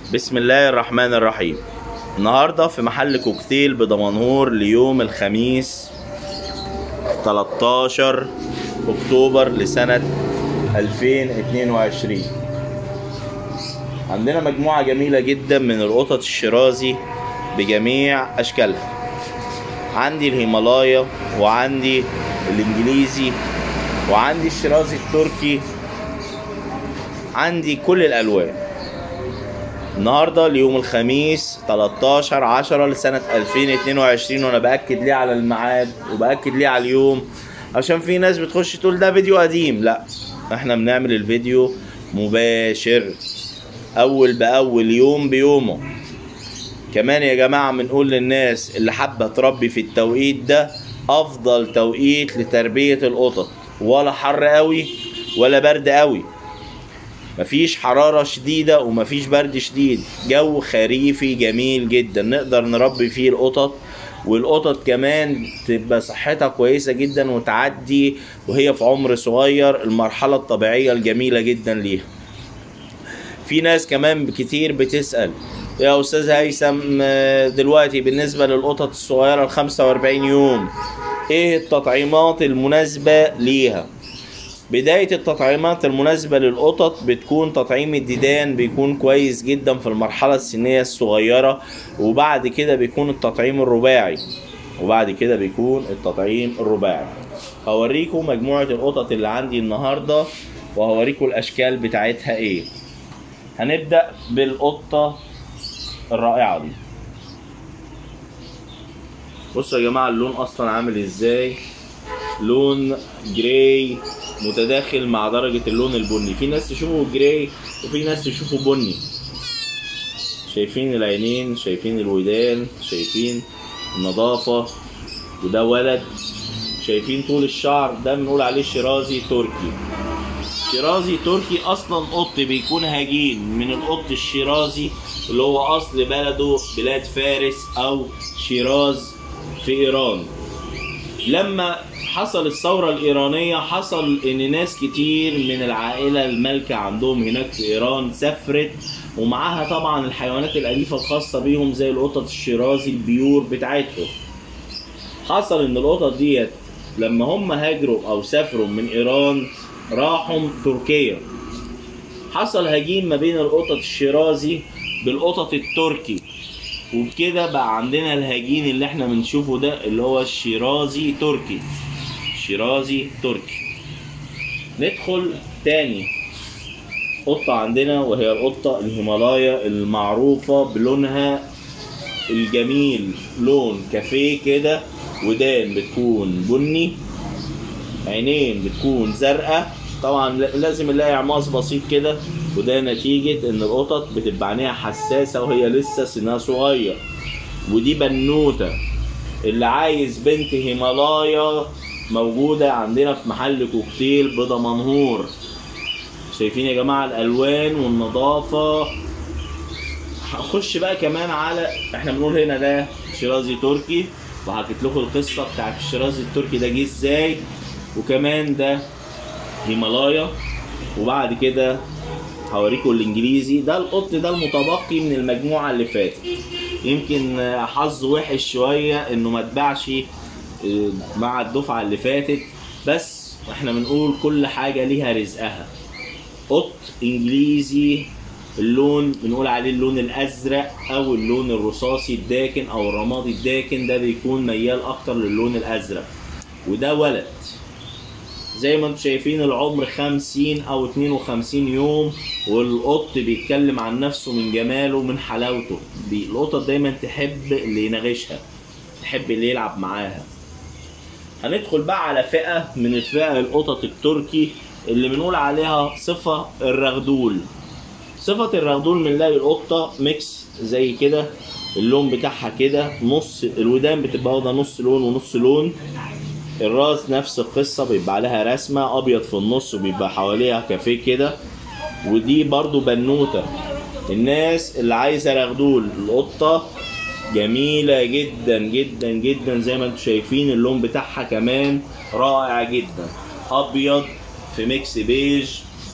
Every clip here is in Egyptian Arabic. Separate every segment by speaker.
Speaker 1: بسم الله الرحمن الرحيم النهاردة في محل كوكتيل بدمنهور ليوم الخميس 13 أكتوبر لسنة 2022 عندنا مجموعة جميلة جدا من القطط الشرازي بجميع أشكالها عندي الهيمالايا وعندي الإنجليزي وعندي الشرازي التركي عندي كل الألوان النهارده اليوم الخميس 13 10 لسنة 2022 وانا باكد ليه على الميعاد وباكد ليه على اليوم عشان في ناس بتخش تقول ده فيديو قديم لا احنا بنعمل الفيديو مباشر اول باول يوم بيومه كمان يا جماعة بنقول للناس اللي حابة تربي في التوقيت ده افضل توقيت لتربية القطط ولا حر قوي ولا برد قوي مفيش حرارة شديدة ومفيش برد شديد جو خريفي جميل جدا نقدر نربي فيه القطط والقطط كمان تبقى صحتها كويسة جدا وتعدي وهي في عمر صغير المرحلة الطبيعية الجميلة جدا ليها في ناس كمان كتير بتسأل يا أستاذ هيثم دلوقتي بالنسبة للقطط الصغيرة ال 45 يوم ايه التطعيمات المناسبة ليها بداية التطعيمات المناسبة للقطط بتكون تطعيم الديدان بيكون كويس جدا في المرحلة السنية الصغيرة وبعد كده بيكون التطعيم الرباعي وبعد كده بيكون التطعيم الرباعي هوريكم مجموعة القطط اللي عندي النهاردة وهوريكم الأشكال بتاعتها ايه هنبدأ بالقطة الرائعة دي بصوا يا جماعة اللون أصلا عامل ازاي لون جراي متداخل مع درجة اللون البني في ناس تشوفه جراي وفي ناس تشوفه بني شايفين العينين شايفين الودان شايفين النظافة وده ولد شايفين طول الشعر ده بنقول عليه شيرازي تركي شيرازي تركي اصلا قط بيكون هجين من القط الشيرازي اللي هو اصل بلده بلاد فارس او شيراز في ايران لما حصل الثورة الإيرانية حصل إن ناس كتير من العائلة المالكة عندهم هناك في إيران سافرت ومعاها طبعا الحيوانات الأليفة الخاصة بيهم زي القطط الشيرازي البيور بتاعتهم حصل إن القطط ديت لما هم هاجروا أو سافروا من إيران راحوا تركيا حصل هجين ما بين القطط الشيرازي بالقطط التركي وبكده بقى عندنا الهجين اللي احنا بنشوفه ده اللي هو الشيرازي تركي شيرازي تركي ندخل تاني قطة عندنا وهي القطة الهيمالايا المعروفة بلونها الجميل لون كافيه كده ودان بتكون بني عينين بتكون زرقاء طبعا لازم نلاقي عماص بسيط كده وده نتيجة ان القطط بتبقى عينيها حساسة وهي لسه سنها صغير ودي بنوتة اللي عايز بنت هيمالايا موجودة عندنا في محل كوكتيل بدمنهور شايفين يا جماعة الألوان والنظافة هخش بقى كمان على احنا بنقول هنا ده شيرازي تركي وحكيت لكم القصة بتاعت الشيرازي التركي ده جه ازاي وكمان ده هيمالايا وبعد كده هوريكم الانجليزي ده القط ده المتبقي من المجموعة اللي فاتت يمكن حظه وحش شوية انه ما اتباعش مع الدفعة اللي فاتت بس احنا بنقول كل حاجة ليها رزقها قط انجليزي اللون بنقول عليه اللون الازرق او اللون الرصاصي الداكن او الرمادي الداكن ده بيكون ميال اكتر للون الازرق وده ولد زي ما انتم شايفين العمر 50 او 52 يوم والقط بيتكلم عن نفسه من جماله من حلاوته القطط دايما تحب اللي يناغشها تحب اللي يلعب معاها هندخل بقى على فئة من الفئة القطط التركي اللي بنقول عليها صفة الرغدول صفة الرغدول بنلاقي القطة ميكس زي كده اللون بتاعها كده نص الودان بتبقى واخدة نص لون ونص لون الراس نفس القصة بيبقى عليها رسمة أبيض في النص وبيبقى حواليها كافيه كده ودي برضو بنوتة الناس اللي عايزة رغدول القطة جميلة جدا جدا جدا زي ما انتم شايفين اللون بتاعها كمان رائع جدا أبيض في ميكس بيج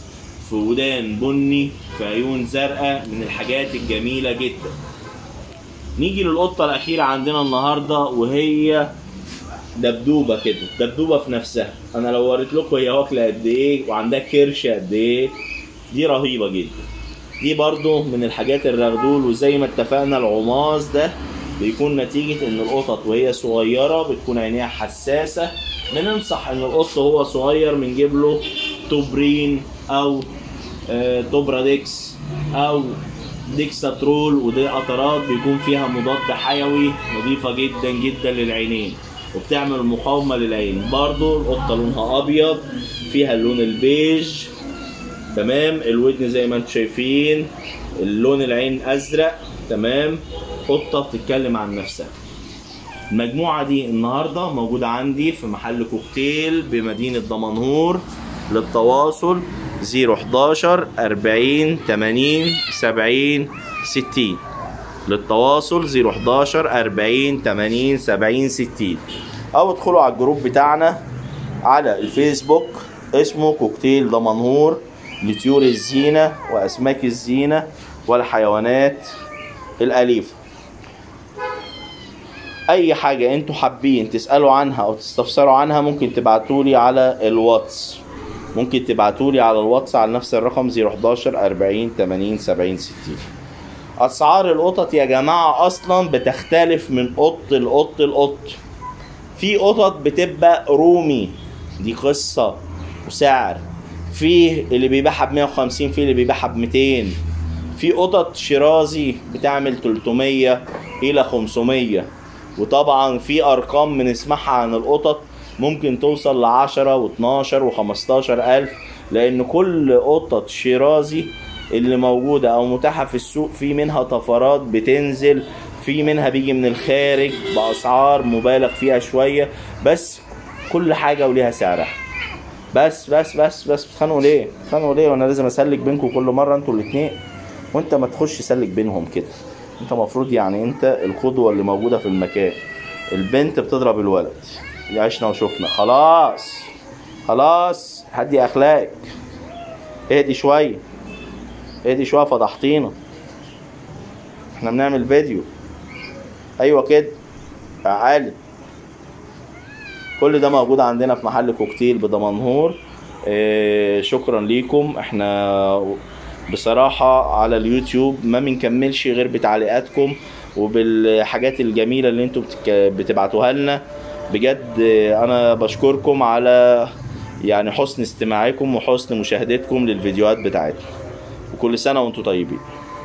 Speaker 1: في ودان بني في عيون زرقاء من الحاجات الجميلة جدا نيجي للقطة الأخيرة عندنا النهاردة وهي دبدوبة كده دبدوبة في نفسها أنا لو وريت لكم هي واكلة قد إيه وعندها كرش قد إيه دي رهيبة جدا دي برضو من الحاجات الرغدول وزي ما اتفقنا العماص ده بيكون نتيجة إن القطط وهي صغيرة بتكون عينيها حساسة بننصح إن القط وهو صغير بنجيب له توبرين أو آه، توبراديكس أو ديكستاترول ودي قطرات بيكون فيها مضاد حيوي نظيفة جدا جدا للعينين وبتعمل مقاومة للعين برضو القطة لونها أبيض فيها اللون البيج تمام الودن زي ما انتم شايفين اللون العين أزرق تمام قطة بتتكلم عن نفسها المجموعة دي النهاردة موجودة عندي في محل كوكتيل بمدينة دمنهور للتواصل 011 40 80 70 60 للتواصل 011 40 80 70 60 او ادخلوا على الجروب بتاعنا على الفيسبوك اسمه كوكتيل دمنهور لطيور الزينة وأسماك الزينة والحيوانات الأليفة اي حاجه انتوا حابين تسالوا عنها او تستفسروا عنها ممكن تبعتولي على الواتس ممكن تبعتولي على الواتس على نفس الرقم 011 40 80 70 60 اسعار القطط يا جماعه اصلا بتختلف من قط لقط لقط في قطط بتبقى رومي دي قصه وسعر في اللي بيبيعها ب 150 في اللي بيبيعها ب 200 في قطط شيرازي بتعمل 300 الى 500 وطبعا في ارقام بنسمعها عن القطط ممكن توصل ل 10 و12 و15 الف لان كل قطط شيرازي اللي موجودة او متاحة في السوق في منها طفرات بتنزل في منها بيجي من الخارج باسعار مبالغ فيها شوية بس كل حاجة وليها سعرها بس بس بس بس بتخانقوا ليه بتخانقوا ليه وانا لازم اسلك بينكم كل مرة انتوا الاتنين وانت ما تخش سلك بينهم كده انت مفروض يعني انت القدوة اللي موجودة في المكان البنت بتضرب الولد اللي عشنا وشفنا خلاص خلاص هدي اخلاقك اهدي شوية اهدي شوية فضحتينا احنا بنعمل فيديو ايوه كده تعالي كل ده موجود عندنا في محل كوكتيل بدمنهور اه شكرا ليكم احنا بصراحة على اليوتيوب ما بنكملش غير بتعليقاتكم وبالحاجات الجميلة اللي انتوا بتك... بتبعتوها لنا بجد انا بشكركم على يعني حسن استماعكم وحسن مشاهدتكم للفيديوهات بتاعتنا وكل سنة وانتم طيبين